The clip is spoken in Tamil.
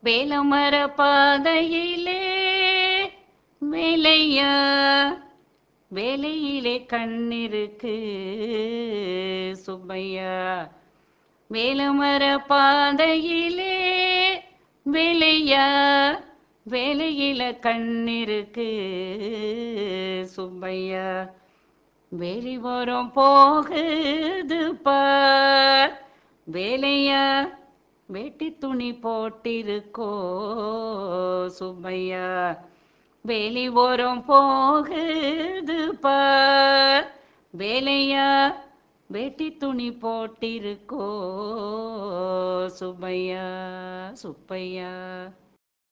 வேலமர பாதையிலே வேலையா வேலையிலே கண்ணிருக்கு சுப்பையா வேலமர பாதையிலே வேலையா வேலையில கண்ணிருக்கு சுப்பையா வெளிவரம் போகுது பார் வேலையா வேட்டி துணி போட்டிருக்கோ சுப்பையா வெளி ஓரம் போகுது பார் வேலையா வேட்டி துணி போட்டிருக்கோ சுப்பையா சுப்பையா